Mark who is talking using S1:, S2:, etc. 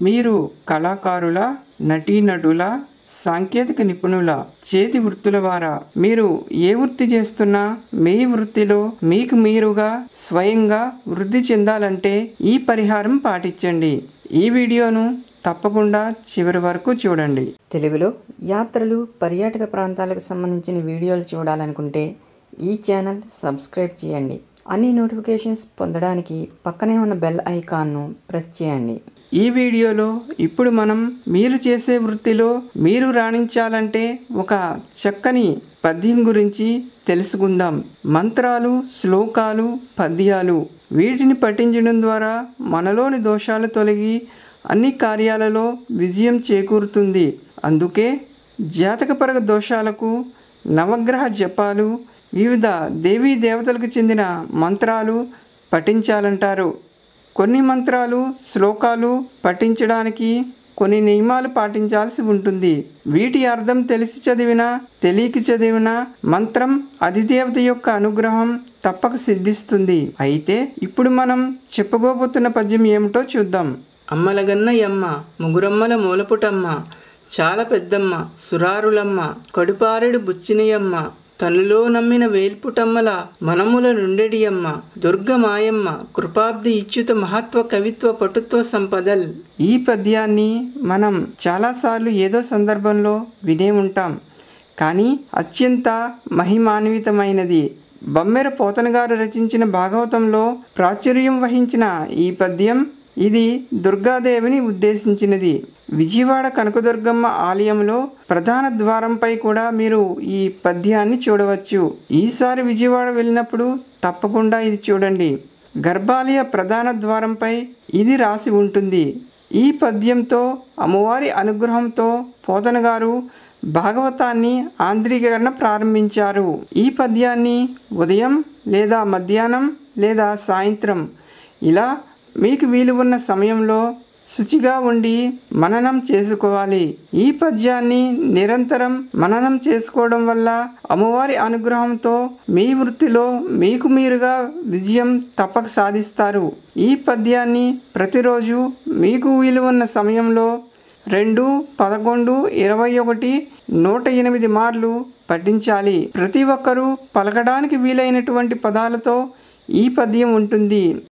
S1: మీరు కళాకారుల నటీనటుల సాంకేతిక నిపుణుల చేతి వృత్తుల వారా మీరు ఏ వృత్తి చేస్తున్నా మీ వృత్తిలో మీకు మీరుగా స్వయంగా వృద్ధి చెందాలంటే ఈ పరిహారం పాటించండి ఈ వీడియోను తప్పకుండా చివరి వరకు చూడండి
S2: తెలుగులో యాత్రలు పర్యాటక ప్రాంతాలకు సంబంధించిన వీడియోలు చూడాలనుకుంటే ఈ ఛానల్ సబ్స్క్రైబ్ చేయండి అన్ని నోటిఫికేషన్స్ పొందడానికి పక్కనే ఉన్న బెల్ ఐకాన్ను ప్రెస్ చేయండి
S1: ఈ వీడియోలో ఇప్పుడు మనం మీరు చేసే వృత్తిలో మీరు రాణించాలంటే ఒక చక్కని పద్యం గురించి తెలుసుకుందాం మంత్రాలు శ్లోకాలు పద్యాలు వీటిని పఠించడం ద్వారా మనలోని దోషాలు తొలగి అన్ని కార్యాలలో విజయం చేకూరుతుంది అందుకే జాతకపరగ దోషాలకు నవగ్రహ జపాలు వివిధ దేవీ దేవతలకు చెందిన మంత్రాలు పఠించాలంటారు కొన్ని మంత్రాలు శ్లోకాలు పఠించడానికి కొన్ని నియమాలు పాటించాల్సి ఉంటుంది వీటి అర్థం తెలిసి చదివినా తెలియక చదివినా మంత్రం అధిదేవత యొక్క అనుగ్రహం తప్పక సిద్ధిస్తుంది అయితే ఇప్పుడు మనం చెప్పుకోబోతున్న పద్యం ఏమిటో చూద్దాం అమ్మలగన్నయమ్మ ముగురమ్మల మూలపుటమ్మ చాలా పెద్దమ్మ సురారులమ్మ కడుపారెడు బుచ్చినయమ్మ తనులో నమ్మిన వేల్పుటమ్మల మనముల నుండెడియమ్మ దుర్గమాయమ్మ కృపాబ్ది ఇచ్యుత మహత్వ కవిత్వ పటుత్వ సంపదల్ ఈ పద్యాన్ని మనం చాలాసార్లు ఏదో సందర్భంలో వినే ఉంటాం కానీ అత్యంత మహిమాన్వితమైనది బమ్మెర పోతన గారు రచించిన భాగవతంలో ప్రాచుర్యం వహించిన ఈ పద్యం ఇది దుర్గాదేవిని ఉద్దేశించినది విజయవాడ కనకదుర్గమ్మ ఆలయంలో ప్రధాన ద్వారంపై కూడా మీరు ఈ పద్యాన్ని చూడవచ్చు ఈసారి విజయవాడ వెళ్ళినప్పుడు తప్పకుండా ఇది చూడండి గర్భాలయ ప్రధాన ద్వారంపై ఇది రాసి ఉంటుంది ఈ పద్యంతో అమ్మవారి అనుగ్రహంతో పోతన గారు భాగవతాన్ని ఆంధ్రీకరణ ప్రారంభించారు ఈ పద్యాన్ని ఉదయం లేదా మధ్యాహ్నం లేదా సాయంత్రం ఇలా మీకు వీలు ఉన్న సమయంలో శుచిగా ఉండి మననం చేసుకోవాలి ఈ పద్యాన్ని నిరంతరం మననం చేసుకోవడం వల్ల అమ్మవారి అనుగ్రహంతో మీ వృత్తిలో మీకు మీరుగా విజయం తప్పక సాధిస్తారు ఈ పద్యాన్ని ప్రతిరోజు మీకు వీలు ఉన్న సమయంలో రెండు పదకొండు ఇరవై ఒకటి నూట ఎనిమిది మార్లు పఠించాలి ప్రతి ఒక్కరూ పలకడానికి వీలైనటువంటి పదాలతో ఈ పద్యం ఉంటుంది